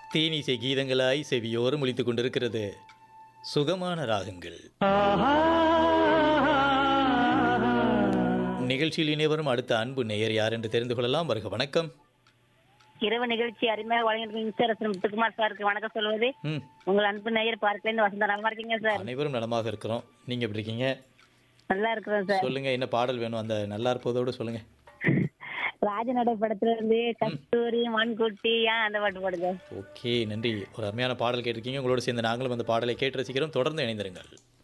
தேனீசை கீதங்களாய் செவியோரம் ஒலித்துக் கொண்டிருக்கிறது சுகமான ராகங்கள் நிகழ்ச்சியில் இணைவரும் அடுத்த அன்பு நேயர் யார் என்று தெரிந்து கொள்ளலாம் வருக வணக்கம் இரவு நிகழ்ச்சி அருமையாக வழங்கியிருக்கும் இன்சாரசன் முத்துக்குமார் சாருக்கு வணக்கம் சொல்வது ம் உங்கள் அன்பு நேயர் பார்க்கலேருந்து வசந்தா நல்லா இருக்கீங்க சார் அனைவரும் நலமாக இருக்கிறோம் நீங்க எப்படி இருக்கீங்க நல்லா இருக்கிறோம் சார் சொல்லுங்க என்ன பாடல் வேணும் அந்த நல்லா இருப்பதோட சொல்லுங்க ராஜநடை படத்துல இருந்து கஸ்தூரி மண்குட்டி ஏன் அந்த பாட்டு பாடுங்க ஓகே நன்றி ஒரு அருமையான பாடல் கேட்டிருக்கீங்க உங்களோட சேர்ந்து நாங்களும் அந்த பாடலை கேட்டு ரசிக்கிறோம் தொடர்ந்து இணைந்திருங்கள்